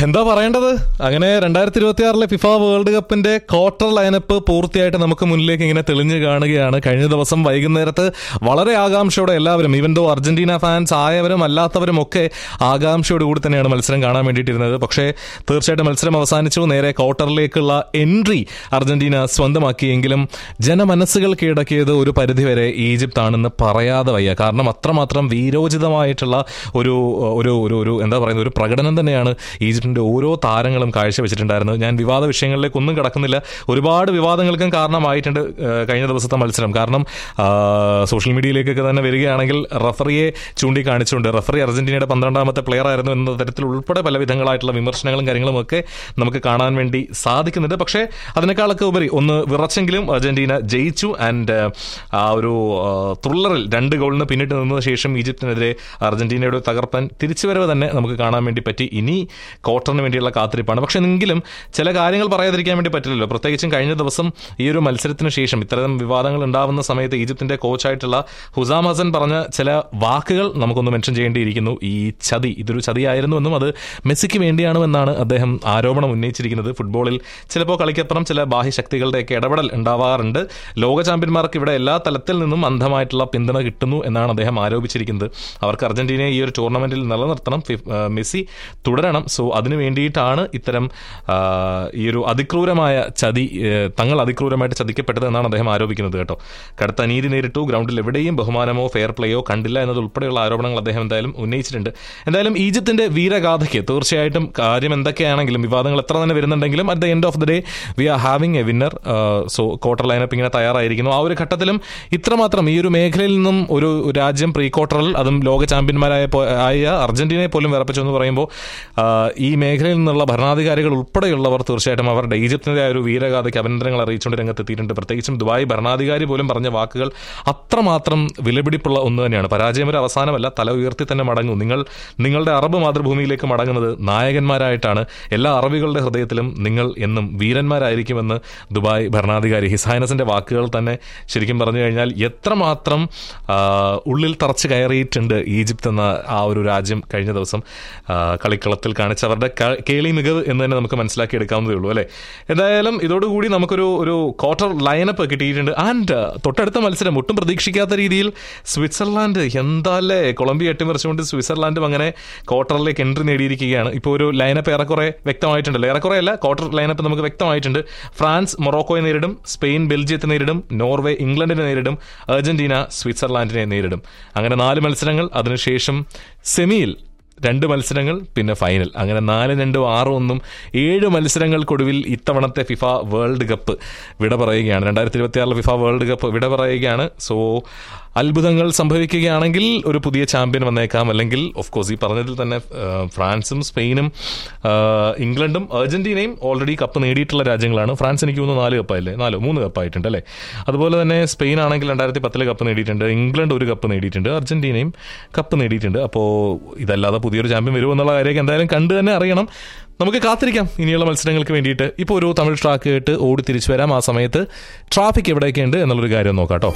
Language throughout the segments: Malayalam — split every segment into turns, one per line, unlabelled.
എന്താ പറയേണ്ടത് അങ്ങനെ രണ്ടായിരത്തി ഇരുപത്തി ആറിലെ ഫിഫ വേൾഡ് കപ്പിന്റെ ക്വാർട്ടർ ലൈനപ്പ് പൂർത്തിയായിട്ട് നമുക്ക് മുന്നിലേക്ക് ഇങ്ങനെ തെളിഞ്ഞു കാണുകയാണ് കഴിഞ്ഞ ദിവസം വൈകുന്നേരത്ത് വളരെ ആകാംക്ഷയോടെ എല്ലാവരും ഈവൻ ദോ അർജന്റീന ഫാൻസ് ആയവരും അല്ലാത്തവരും ഒക്കെ ആകാംക്ഷയോട് കൂടി തന്നെയാണ് മത്സരം കാണാൻ വേണ്ടിയിട്ടിരുന്നത് പക്ഷേ തീർച്ചയായിട്ടും മത്സരം അവസാനിച്ചു നേരെ ക്വാർട്ടറിലേക്കുള്ള എൻട്രി അർജന്റീന സ്വന്തമാക്കിയെങ്കിലും ജനമനസ്സുകൾ കീഴടക്കിയത് ഒരു പരിധിവരെ ഈജിപ്ത് ആണെന്ന് പറയാതെ വയ്യ കാരണം അത്രമാത്രം വീരോചിതമായിട്ടുള്ള ഒരു ഒരു ഒരു ഒരു എന്താ പറയുന്നത് ഒരു പ്രകടനം തന്നെയാണ് ഈജിപ്തിന്റെ ഓരോ താരങ്ങളും കാഴ്ചവെച്ചിട്ടുണ്ടായിരുന്നത് ഞാൻ വിവാദ വിഷയങ്ങളിലേക്ക് ഒന്നും കിടക്കുന്നില്ല ഒരുപാട് വിവാദങ്ങൾക്കും കാരണമായിട്ടുണ്ട് ഏഹ്, കഴിഞ്ഞ ദിവസത്തെ മത്സരം കാരണം ആ, സോഷ്യൽ മീഡിയയിലേക്കൊക്കെ തന്നെ വരികയാണെങ്കിൽ റഫറിയെ ചൂണ്ടിക്കാണിച്ചുകൊണ്ട് റഫറി അർജന്റീനയുടെ പന്ത്രണ്ടാമത്തെ പ്ലെയർ ആയിരുന്നു എന്ന തരത്തിൽ ഉൾപ്പെടെ പല വിധങ്ങളായിട്ടുള്ള വിമർശനങ്ങളും കാര്യങ്ങളും ഒക്കെ നമുക്ക് കാണാൻ വേണ്ടി സാധിക്കുന്നുണ്ട് പക്ഷേ അതിനേക്കാളൊക്കെ ഉപരി ഒന്ന് വിറച്ചെങ്കിലും അർജന്റീന ജയിച്ചു ആൻഡ് ആ ഒരു ത്രില്ലറിൽ രണ്ട് ഗോളിന് പിന്നിട്ട് നിന്നതിന് ശേഷം ഈജിപ്തിനെതിരെ അർജന്റീനയുടെ തകർപ്പൻ തിരിച്ചുവരവ് തന്നെ നമുക്ക് കാണാൻ വേണ്ടി പറ്റി ഇനി ക്വാർട്ടറിന് വേണ്ടിയുള്ള കാത്തിരിപ്പാണ് പക്ഷെ എങ്കിലും ചില കാര്യങ്ങൾ പറയാതിരിക്കാൻ വേണ്ടി പറ്റില്ലല്ലോ പ്രത്യേകിച്ചും കഴിഞ്ഞ ദിവസം ഈ ഒരു മത്സരത്തിന് ശേഷം ഇത്തരം വിവാദങ്ങൾ ഉണ്ടാവുന്ന സമയത്ത് ഈജിപ്തിന്റെ കോച്ചായിട്ടുള്ള ഹുസാം ഹസൻ പറഞ്ഞ ചില വാക്കുകൾ നമുക്കൊന്ന് മെൻഷൻ ചെയ്യേണ്ടിയിരിക്കുന്നു ഈ ചതി ഇതൊരു ചതിയായിരുന്നുവെന്നും അത് മെസ്സിക്ക് വേണ്ടിയാണെന്നാണ് അദ്ദേഹം ആരോപണം ഉന്നയിച്ചിരിക്കുന്നത് ഫുട്ബോളിൽ ചിലപ്പോൾ കളിക്കപ്പുറം ചില ബാഹ്യശക്തികളുടെയൊക്കെ ഇടപെടൽ ഉണ്ടാവാറുണ്ട് ലോക ചാമ്പ്യന്മാർക്ക് ഇവിടെ എല്ലാ തലത്തിൽ നിന്നും അന്ധമായിട്ടുള്ള പിന്തുണ കിട്ടുന്നു എന്നാണ് അദ്ദേഹം ആരോപിച്ചിരിക്കുന്നത് അവർക്ക് അർജന്റീനയെ ഈ ഒരു ടൂർണമെന്റിൽ നിലനിർത്തണം ഫി- ആ, മെസ്സി തുടരണം സോ അതിനു വേണ്ടിയിട്ടാണ് ഇത്തരം ആ, ഈ ഒരു അതിക്രൂരമായ ചതി ഏ, തങ്ങൾ അതിക്രൂരമായിട്ട് ചതിക്കപ്പെട്ടത് എന്നാണ് അദ്ദേഹം ആരോപിക്കുന്നത് കേട്ടോ കടുത്ത അനീതി നേരിട്ടു ഗ്രൗണ്ടിൽ എവിടെയും ബഹുമാനമോ ഫെയർ പ്ലേയോ കണ്ടില്ല എന്നത് ഉൾപ്പെടെയുള്ള ആരോപണങ്ങൾ അദ്ദേഹം എന്തായാലും ഉന്നയിച്ചിട്ടുണ്ട് എന്തായാലും ഈജിപ്തിന്റെ വീരഗാഥയ്ക്ക് തീർച്ചയായിട്ടും കാര്യം എന്തൊക്കെയാണെങ്കിലും വിവാദങ്ങൾ എത്ര തന്നെ വരുന്നുണ്ടെങ്കിലും at the end of the day we are having a winner so quarter lineup ഇങ്ങനെ തയ്യാറായിരിക്കുന്നു ആ ഒരു ഘട്ടത്തിലും ഇത്രമാത്രം ഈ ഒരു മേഖലയിൽ നിന്നും ഒരു രാജ്യം പ്രീ ക്വാർട്ടറിൽ അതും ലോക ചാമ്പ്യന്മാരായ പോ- ആയ അർജന്റീനയെ പോലും വിറപ്പിച്ചു എന്ന് പറയുമ്പോൾ ആ, ഈ മേഖലയിൽ നിന്നുള്ള ഭരണാധികാരികൾ ഉൾപ്പെടെയുള്ളവർ തീർച്ചയായിട്ടും അവരുടെ ഈജിപ്തിന്റെ ആ ഒരു വീരഗാഥയ്ക്ക് അഭിനന്ദനങ്ങൾ അറിയിച്ചുകൊണ്ട് രംഗത്തെത്തിയിട്ടുണ്ട് പ്രത്യേകിച്ചും ദുബായ് ഭരണാധികാരി പോലും പറഞ്ഞ വാക്കുകൾ അത്രമാത്രം വിലപിടിപ്പുള്ള ഒന്ന് തന്നെയാണ് പരാജയം ഒരു അവസാനമല്ല തല ഉയർത്തി തന്നെ മടങ്ങും നിങ്ങൾ നിങ്ങളുടെ അറബ് മാതൃഭൂമിയിലേക്ക് മടങ്ങുന്നത് നായകന്മാരായിട്ടാണ് എല്ലാ അറബികളുടെ ഹൃദയത്തിലും നിങ്ങൾ എന്നും വീരന്മാരായിരിക്കുമെന്ന് ദുബായ് ഭരണാധികാരി ഹിസൈനസിന്റെ വാക്കുകൾ തന്നെ ശരിക്കും പറഞ്ഞു കഴിഞ്ഞാൽ എത്രമാത്രം ആ, ഉള്ളിൽ തറച്ച് കയറിയിട്ടുണ്ട് ഈജിപ്ത് എന്ന ആ ഒരു രാജ്യം കഴിഞ്ഞ ദിവസം ആ, കളിക്കളത്തിൽ കാണിച്ച അവരുടെ ക- കേളി മികവ് എന്ന് തന്നെ നമുക്ക് മനസ്സിലാക്കി എടുക്കാവുന്നതേ ഉള്ളൂ അല്ലേ എന്തായാലും ഇതോടുകൂടി നമുക്കൊരു ഒരു ക്വാർട്ടർ ലൈനപ്പ് കിട്ടിയിട്ടുണ്ട് ആൻഡ് തൊട്ടടുത്ത മത്സരം ഒട്ടും പ്രതീക്ഷിക്കാത്ത രീതിയിൽ സ്വിറ്റ്സർലാൻഡ് എന്താല്ലേ കൊളംബിയ അട്ടിമറിച്ചുകൊണ്ട് സ്വിറ്റ്സർലാൻഡും അങ്ങനെ ക്വാർട്ടറിലേക്ക് എൻട്രി നേടിയിരിക്കുകയാണ് ഇപ്പോൾ ഒരു ലൈനപ്പ് ഏറെക്കുറെ വ്യക്തമായിട്ടുണ്ടല്ലോ ഏറെക്കുറെ അല്ല ക്വാർട്ടർ ലൈനപ്പ് നമുക്ക് വ്യക്തമായിട്ടുണ്ട് ഫ്രാൻസ് മൊറോക്കോയെ നേരിടും സ്പെയിൻ ബെൽജിയത്തെ നേരിടും നോർവേ ഇംഗ്ലണ്ടിനെ നേരിടും അർജന്റീന സ്വിറ്റ്സർലാൻഡിനെ നേരിടും അങ്ങനെ നാല് മത്സരങ്ങൾ അതിനുശേഷം സെമിയിൽ രണ്ട് മത്സരങ്ങൾ പിന്നെ ഫൈനൽ അങ്ങനെ നാല് രണ്ടും ആറും ഒന്നും ഏഴ് മത്സരങ്ങൾക്കൊടുവിൽ ഇത്തവണത്തെ ഫിഫ വേൾഡ് കപ്പ് വിട പറയുകയാണ് രണ്ടായിരത്തി ഇരുപത്തി ആറിലെ ഫിഫ വേൾഡ് കപ്പ് വിട പറയുകയാണ് സോ അത്ഭുതങ്ങൾ സംഭവിക്കുകയാണെങ്കിൽ ഒരു പുതിയ ചാമ്പ്യൻ വന്നേക്കാം അല്ലെങ്കിൽ ഓഫ് കോഴ്സ് ഈ പറഞ്ഞതിൽ തന്നെ ആ, ഫ്രാൻസും സ്പെയിനും ആ, ഇംഗ്ലണ്ടും അർജന്റീനയും ഓൾറെഡി കപ്പ് നേടിയിട്ടുള്ള രാജ്യങ്ങളാണ് ഫ്രാൻസ് എനിക്ക് തോന്നുന്നു നാല് കപ്പായില്ലേ നാലോ മൂന്ന് കപ്പായിട്ടുണ്ട് അല്ലേ അതുപോലെ തന്നെ സ്പെയിൻ ആണെങ്കിൽ രണ്ടായിരത്തി പത്തില് കപ്പ് നേടിയിട്ടുണ്ട് ഇംഗ്ലണ്ട് ഒരു കപ്പ് നേടിയിട്ടുണ്ട് അർജന്റീനയും കപ്പ് നേടിയിട്ടുണ്ട് അപ്പോൾ ഇതല്ലാതെ പുതിയൊരു ചാമ്പ്യൻ വരുമോ എന്നുള്ള കാര്യമൊക്കെ എന്തായാലും കണ്ടു തന്നെ അറിയണം നമുക്ക് കാത്തിരിക്കാം ഇനിയുള്ള മത്സരങ്ങൾക്ക് വേണ്ടിയിട്ട് ഇപ്പോൾ ഒരു തമിഴ് ട്രാക്ക് കേട്ട് ഓടി തിരിച്ചു വരാം ആ സമയത്ത് ട്രാഫിക് എവിടെയൊക്കെ ഉണ്ട് എന്നുള്ളൊരു കാര്യം നോക്കാം കേട്ടോ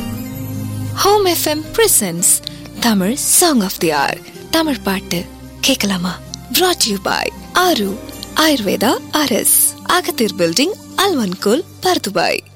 home FM presence Tamil song of the hour Tamil பாட்டு கேட்கலாமா brought யூ பாய் ஆரு ஆயுர்வேதா அரஸ் அகத்தீர் பில்டிங் அல்வன்கோல் பர்துபாய்